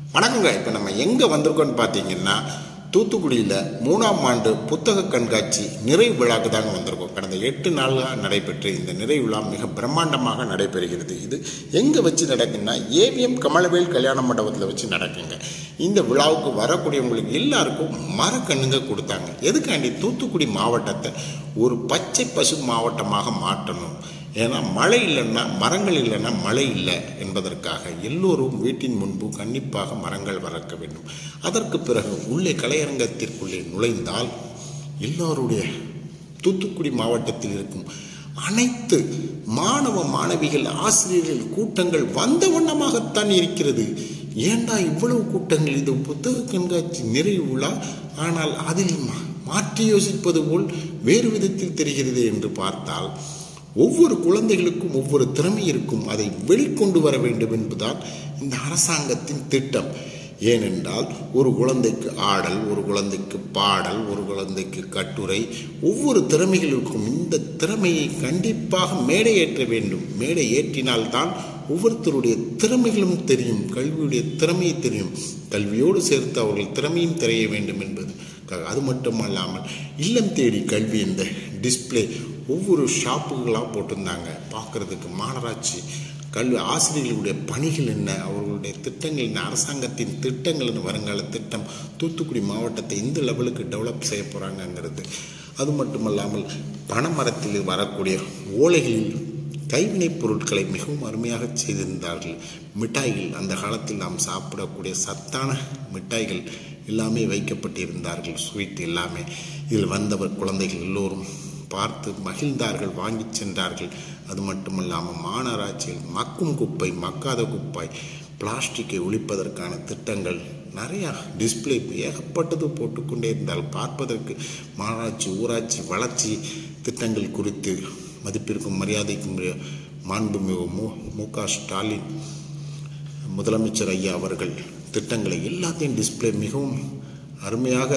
வணக்கங்க இப்போ நம்ம எங்கே வந்திருக்கோம்னு பார்த்தீங்கன்னா தூத்துக்குடியில் மூணாம் ஆண்டு புத்தக கண்காட்சி நிறைவு விழாக்கு தாங்க வந்திருக்கோம் கடந்த எட்டு நாளாக நடைபெற்று இந்த நிறைவு விழா மிக பிரம்மாண்டமாக நடைபெறுகிறது இது எங்கே வச்சு நடக்குன்னா ஏவிஎம் கமலவேல் கல்யாண மண்டபத்தில் வச்சு நடக்குங்க இந்த விழாவுக்கு வரக்கூடியவங்களுக்கு எல்லாருக்கும் மரக்கண்ணுங்க கொடுத்தாங்க எதுக்காண்டி தூத்துக்குடி மாவட்டத்தை ஒரு பச்சை பசு மாவட்டமாக மாற்றணும் ஏன்னா மழை இல்லைன்னா மரங்கள் இல்லைன்னா மழை இல்லை என்பதற்காக எல்லோரும் வீட்டின் முன்பு கண்டிப்பாக மரங்கள் வளர்க்க வேண்டும் அதற்கு பிறகு உள்ளே கலையரங்கத்திற்குள்ளே நுழைந்தால் எல்லோருடைய தூத்துக்குடி மாவட்டத்தில் இருக்கும் அனைத்து மாணவ மாணவிகள் ஆசிரியர்கள் கூட்டங்கள் வந்த வண்ணமாகத்தான் இருக்கிறது ஏண்டா இவ்வளவு கூட்டங்கள் இது புத்தக கண்காட்சி நிறைவு விழா ஆனால் அதில் மா- மாற்றி யோசிப்பது போல் வேறு விதத்தில் தெரிகிறது என்று பார்த்தால் ஒவ்வொரு குழந்தைகளுக்கும் ஒவ்வொரு திறமை இருக்கும் அதை வெளிக்கொண்டு வர வேண்டும் என்பதுதான் இந்த அரசாங்கத்தின் திட்டம் ஏனென்றால் ஒரு குழந்தைக்கு ஆடல் ஒரு குழந்தைக்கு பாடல் ஒரு குழந்தைக்கு கட்டுரை ஒவ்வொரு திறமைகள் இருக்கும் இந்த திறமையை கண்டிப்பாக மேடை ஏற்ற வேண்டும் மேடை ஏற்றினால்தான் ஒவ்வொருத்தருடைய திறமைகளும் தெரியும் கல்வியுடைய திறமையை தெரியும் கல்வியோடு சேர்த்து அவர்கள் திறமையும் தெரிய வேண்டும் என்பது அது மட்டுமல்லாமல் இல்லம் தேடி கல்வி இந்த டிஸ்ப்ளே ஒவ்வொரு ஷாப்புகளாக போட்டிருந்தாங்க பார்க்குறதுக்கு மாநகராட்சி கல்வி ஆசிரியர்களுடைய பணிகள் என்ன அவர்களுடைய திட்டங்கள் என்ன அரசாங்கத்தின் திட்டங்கள் என்ன வருங்கால திட்டம் தூத்துக்குடி மாவட்டத்தை இந்த லெவலுக்கு டெவலப் செய்ய போகிறாங்கங்கிறது அது மட்டுமல்லாமல் பனைமரத்தில் வரக்கூடிய ஓலைகளில் கைவினைப் பொருட்களை மிகவும் அருமையாக செய்திருந்தார்கள் மிட்டாய்கள் அந்த காலத்தில் நாம் சாப்பிடக்கூடிய சத்தான மிட்டாய்கள் எல்லாமே வைக்கப்பட்டிருந்தார்கள் ஸ்வீட் எல்லாமே இதில் வந்தவர் குழந்தைகள் எல்லோரும் பார்த்து மகிழ்ந்தார்கள் வாங்கிச் சென்றார்கள் அது மட்டுமல்லாமல் மாநகராட்சியில் மக்கும் குப்பை மக்காத குப்பை பிளாஸ்டிக்கை ஒழிப்பதற்கான திட்டங்கள் நிறையா டிஸ்ப்ளே ஏகப்பட்டது போட்டுக்கொண்டே இருந்தால் பார்ப்பதற்கு மாநகராட்சி ஊராட்சி வளர்ச்சி திட்டங்கள் குறித்து மதிப்பிற்கும் மரியாதைக்கும் உரிய மாண்புமிகு மு மு க ஸ்டாலின் முதலமைச்சர் ஐயா அவர்கள் திட்டங்களை எல்லாத்தையும் டிஸ்ப்ளே மிகவும் அருமையாக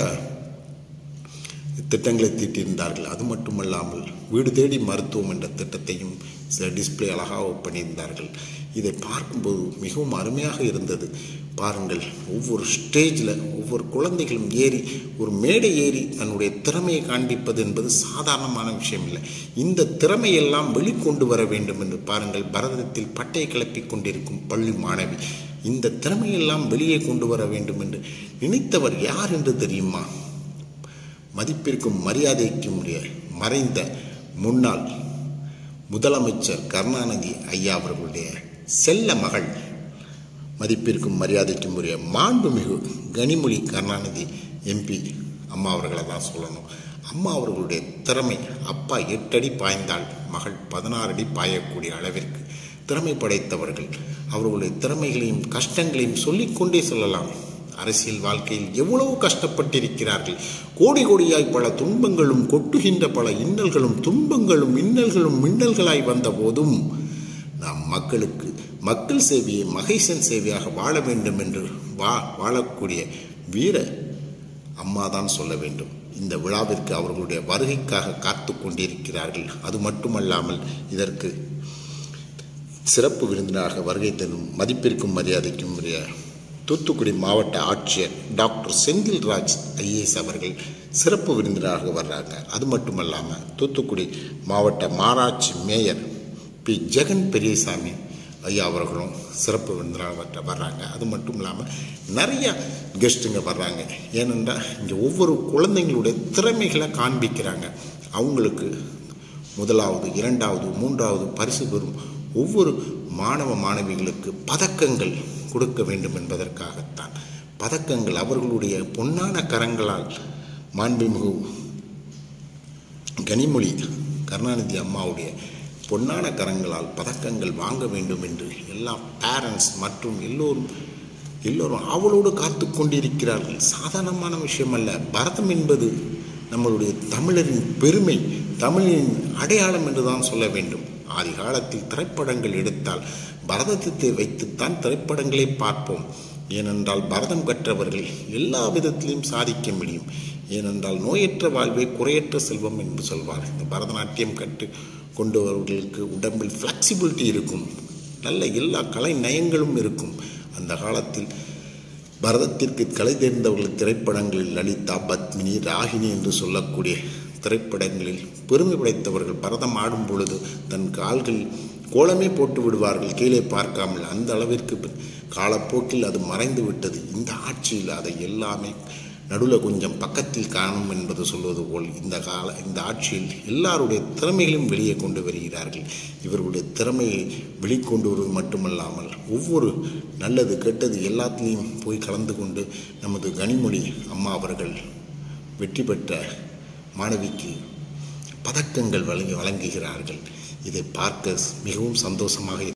திட்டங்களை தீட்டியிருந்தார்கள் அது மட்டுமல்லாமல் வீடு தேடி மருத்துவம் என்ற திட்டத்தையும் சில டிஸ்ப்ளே அழகாக பண்ணியிருந்தார்கள் இதை பார்க்கும்போது மிகவும் அருமையாக இருந்தது பாருங்கள் ஒவ்வொரு ஸ்டேஜில் ஒவ்வொரு குழந்தைகளும் ஏறி ஒரு மேடை ஏறி தன்னுடைய திறமையை காண்பிப்பது என்பது சாதாரணமான விஷயம் இல்லை இந்த திறமையெல்லாம் வெளிக்கொண்டு வர வேண்டும் என்று பாருங்கள் பரதத்தில் பட்டை கிளப்பிக் கொண்டிருக்கும் பள்ளி மாணவி இந்த திறமையெல்லாம் வெளியே கொண்டு வர வேண்டும் என்று நினைத்தவர் யார் என்று தெரியுமா மதிப்பிற்கும் மரியாதைக்கும் உரிய மறைந்த முன்னாள் முதலமைச்சர் கருணாநிதி ஐயா அவர்களுடைய செல்ல மகள் மதிப்பிற்கும் மரியாதைக்கும் உரிய மாண்புமிகு கனிமொழி கருணாநிதி எம்பி அம்மா அவர்களை தான் சொல்லணும் அம்மா அவர்களுடைய திறமை அப்பா எட்டடி பாய்ந்தால் மகள் பதினாறு அடி பாயக்கூடிய அளவிற்கு திறமை படைத்தவர்கள் அவர்களுடைய திறமைகளையும் கஷ்டங்களையும் சொல்லிக்கொண்டே சொல்லலாம் அரசியல் வாழ்க்கையில் எவ்வளவு கஷ்டப்பட்டிருக்கிறார்கள் கோடி கோடியாய் பல துன்பங்களும் கொட்டுகின்ற பல இன்னல்களும் துன்பங்களும் இன்னல்களும் மின்னல்களாய் வந்த போதும் நாம் மக்களுக்கு மக்கள் சேவையை மகேசன் சேவையாக வாழ வேண்டும் என்று வா வாழக்கூடிய வீர அம்மா தான் சொல்ல வேண்டும் இந்த விழாவிற்கு அவர்களுடைய வருகைக்காக காத்து கொண்டிருக்கிறார்கள் அது மட்டுமல்லாமல் இதற்கு சிறப்பு விருந்தினராக வருகை தரும் மதிப்பிற்கும் மரியாதைக்கும் உரிய தூத்துக்குடி மாவட்ட ஆட்சியர் டாக்டர் செந்தில்ராஜ் ஐஏஎஸ் அவர்கள் சிறப்பு விருந்தினராக வர்றாங்க அது மட்டுமல்லாமல் தூத்துக்குடி மாவட்ட மாராட்சி மேயர் பி ஜெகன் பெரியசாமி ஐயா அவர்களும் சிறப்பு விருந்தினராக வர- வர்றாங்க அது மட்டும் இல்லாமல் நிறைய கெஸ்ட்டுங்க வர்றாங்க ஏனென்றால் இங்கே ஒவ்வொரு குழந்தைங்களுடைய திறமைகளை காண்பிக்கிறாங்க அவங்களுக்கு முதலாவது இரண்டாவது மூன்றாவது பரிசு பெறும் ஒவ்வொரு மாணவ மாணவிகளுக்கு பதக்கங்கள் கொடுக்க வேண்டும் என்பதற்காகத்தான் பதக்கங்கள் அவர்களுடைய பொன்னான கரங்களால் மாண்புமிகு கனிமொழி கருணாநிதி அம்மாவுடைய பொன்னான கரங்களால் பதக்கங்கள் வாங்க வேண்டும் என்று எல்லா பேரண்ட்ஸ் மற்றும் எல்லோரும் எல்லோரும் ஆவலோடு காத்து கொண்டிருக்கிறார்கள் சாதாரணமான விஷயம் அல்ல பரதம் என்பது நம்மளுடைய தமிழரின் பெருமை தமிழின் அடையாளம் என்று தான் சொல்ல வேண்டும் ஆதி காலத்தில் திரைப்படங்கள் எடுத்தால் பரதத்தை வைத்துத்தான் திரைப்படங்களை பார்ப்போம் ஏனென்றால் பரதம் கற்றவர்கள் எல்லா விதத்திலும் சாதிக்க முடியும் ஏனென்றால் நோயற்ற வாழ்வே குறையற்ற செல்வம் என்று சொல்வார் இந்த பரதநாட்டியம் கற்று கொண்டவர்களுக்கு உடம்பில் ஃப்ளெக்சிபிலிட்டி இருக்கும் நல்ல எல்லா கலை நயங்களும் இருக்கும் அந்த காலத்தில் பரதத்திற்கு கலை தேர்ந்தவர்கள் திரைப்படங்களில் லலிதா பத்மினி ராகினி என்று சொல்லக்கூடிய திரைப்படங்களில் பெருமை படைத்தவர்கள் பரதம் ஆடும் பொழுது தன் கால்கள் கோலமே போட்டு விடுவார்கள் கீழே பார்க்காமல் அந்த அளவிற்கு காலப்போக்கில் அது மறைந்து விட்டது இந்த ஆட்சியில் அதை எல்லாமே நடுவில் கொஞ்சம் பக்கத்தில் காணும் என்பது சொல்வது போல் இந்த கால இந்த ஆட்சியில் எல்லாருடைய திறமைகளையும் வெளியே கொண்டு வருகிறார்கள் இவர்களுடைய திறமையை வெளிக்கொண்டு வருவது மட்டுமல்லாமல் ஒவ்வொரு நல்லது கெட்டது எல்லாத்துலேயும் போய் கலந்து கொண்டு நமது கனிமொழி அம்மா அவர்கள் வெற்றி பெற்ற மாணவிக்கு பதக்கங்கள் வழங்கி வழங்குகிறார்கள் இதை பார்க்க மிகவும் சந்தோஷமாக